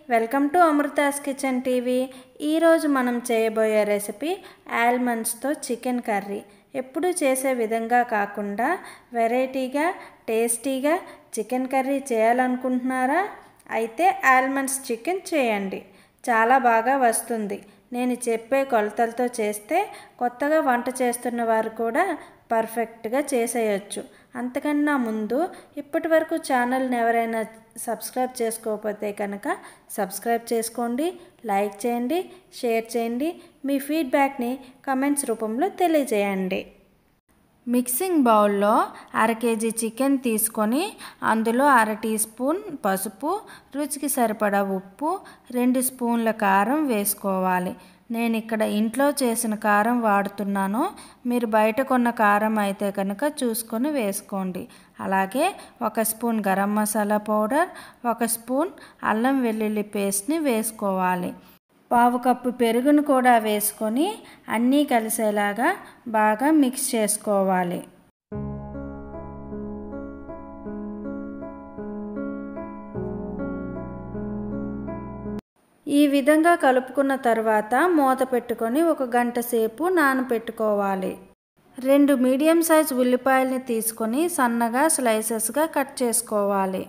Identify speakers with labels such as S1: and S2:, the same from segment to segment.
S1: welcome to Amrutha's kitchen TV ఈరోజు మనం చేయబోయే రెసిపీ ఆల్మండ్స్తో చికెన్ కర్రీ ఎప్పుడు చేసే విధంగా కాకుండా వెరైటీగా టేస్టీగా చికెన్ కర్రీ చేయాలనుకుంటున్నారా అయితే ఆల్మండ్స్ చికెన్ చేయండి చాలా బాగా వస్తుంది నేను చెప్పే కొలతలతో చేస్తే కొత్తగా వంట చేస్తున్న వారు కూడా పర్ఫెక్ట్గా చేసేయచ్చు అంతకన్నా ముందు ఇప్పటి వరకు ఛానల్ని ఎవరైనా సబ్స్క్రైబ్ చేసుకోకపోతే కనుక సబ్స్క్రైబ్ చేసుకోండి లైక్ చేయండి షేర్ చేయండి మీ ఫీడ్బ్యాక్ని కమెంట్స్ రూపంలో తెలియజేయండి మిక్సింగ్ బౌల్లో అర కేజీ చికెన్ తీసుకొని అందులో అర టీ స్పూన్ పసుపు రుచికి సరిపడా ఉప్పు రెండు స్పూన్ల కారం వేసుకోవాలి నేను ఇక్కడ ఇంట్లో చేసిన కారం వాడుతున్నాను మీరు బయట కొన్న కారం అయితే కనుక చూసుకొని వేసుకోండి అలాగే ఒక స్పూన్ గరం మసాలా పౌడర్ ఒక స్పూన్ అల్లం వెల్లుల్లి పేస్ట్ని వేసుకోవాలి పావు కప్పు పెరుగును కూడా వేసుకొని అన్నీ కలిసేలాగా బాగా మిక్స్ చేసుకోవాలి ఈ విధంగా కలుపుకున్న తర్వాత మూత పెట్టుకొని ఒక గంట సేపు నానబెట్టుకోవాలి రెండు మీడియం సైజ్ ఉల్లిపాయలని తీసుకొని సన్నగా స్లైసెస్గా కట్ చేసుకోవాలి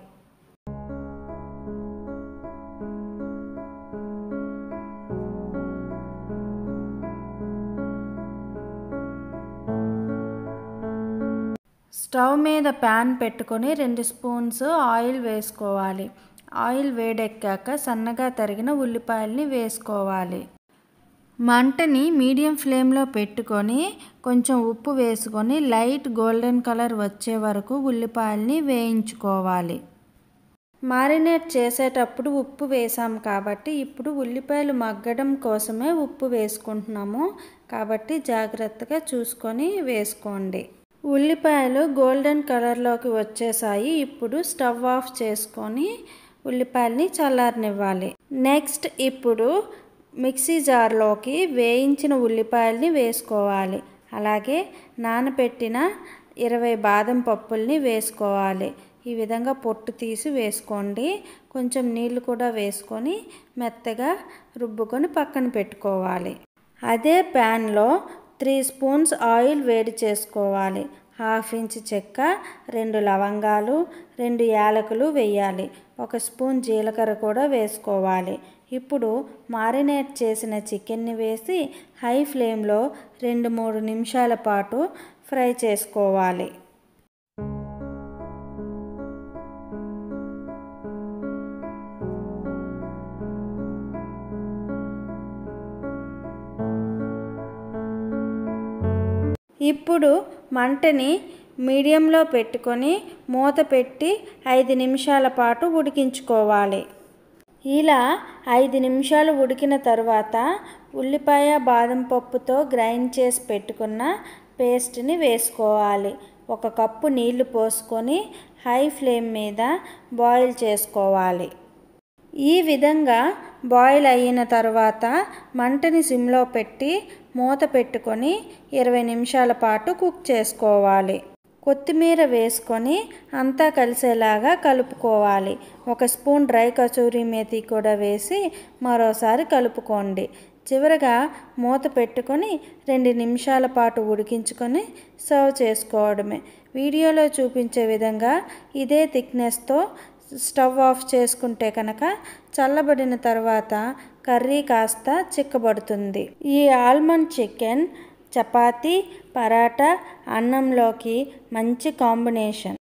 S1: స్టవ్ మీద ప్యాన్ పెట్టుకొని రెండు స్పూన్స్ ఆయిల్ వేసుకోవాలి ఆయిల్ వేడెక్కాక సన్నగా తరిగిన ఉల్లిపాయల్ని వేసుకోవాలి మంటని మీడియం ఫ్లేమ్లో పెట్టుకొని కొంచెం ఉప్పు వేసుకొని లైట్ గోల్డెన్ కలర్ వచ్చే వరకు ఉల్లిపాయల్ని వేయించుకోవాలి మారినేట్ చేసేటప్పుడు ఉప్పు వేసాం కాబట్టి ఇప్పుడు ఉల్లిపాయలు మగ్గడం కోసమే ఉప్పు వేసుకుంటున్నాము కాబట్టి జాగ్రత్తగా చూసుకొని వేసుకోండి ఉల్లిపాయలు గోల్డెన్ కలర్లోకి వచ్చేసాయి ఇప్పుడు స్టవ్ ఆఫ్ చేసుకొని ఉల్లిపాయల్ని చల్లారనివ్వాలి నెక్స్ట్ ఇప్పుడు మిక్సీ జార్లోకి వేయించిన ఉల్లిపాయల్ని వేసుకోవాలి అలాగే నానబెట్టిన ఇరవై బాదం పప్పుల్ని వేసుకోవాలి ఈ విధంగా పొట్టు తీసి వేసుకోండి కొంచెం నీళ్ళు కూడా వేసుకొని మెత్తగా రుబ్బుకొని పక్కన పెట్టుకోవాలి అదే ప్యాన్లో త్రీ స్పూన్స్ ఆయిల్ వేడి చేసుకోవాలి హాఫ్ ఇంచ్ చెక్క రెండు లవంగాలు రెండు యాలకులు వేయాలి ఒక స్పూన్ జీలకర్ర కూడా వేసుకోవాలి ఇప్పుడు మారినేట్ చేసిన చికెన్ని వేసి హై ఫ్లేమ్లో రెండు మూడు నిమిషాల పాటు ఫ్రై చేసుకోవాలి ఇప్పుడు మంటని మీడియంలో పెట్టుకొని మూత పెట్టి ఐదు నిమిషాల పాటు ఉడికించుకోవాలి ఇలా ఐదు నిమిషాలు ఉడికిన తర్వాత ఉల్లిపాయ బాదం పప్పుతో గ్రైండ్ చేసి పెట్టుకున్న పేస్ట్ని వేసుకోవాలి ఒక కప్పు నీళ్లు పోసుకొని హై ఫ్లేమ్ మీద బాయిల్ చేసుకోవాలి ఈ విధంగా బాయిల్ అయిన తర్వాత మంటని సిమ్లో పెట్టి మూత పెట్టుకొని ఇరవై నిమిషాల పాటు కుక్ చేసుకోవాలి కొత్తిమీర వేసుకొని అంతా కలిసేలాగా కలుపుకోవాలి ఒక స్పూన్ డ్రై కచూరి మేతి కూడా వేసి మరోసారి కలుపుకోండి చివరగా మూత పెట్టుకొని రెండు నిమిషాల పాటు ఉడికించుకొని సర్వ్ చేసుకోవడమే వీడియోలో చూపించే విధంగా ఇదే థిక్నెస్తో స్టవ్ ఆఫ్ చేసుకుంటే కనుక చల్లబడిన తర్వాత కర్రీ కాస్త చిక్కబడుతుంది ఈ ఆల్మండ్ చికెన్ చపాతీ పరాటా అన్నంలోకి మంచి కాంబినేషన్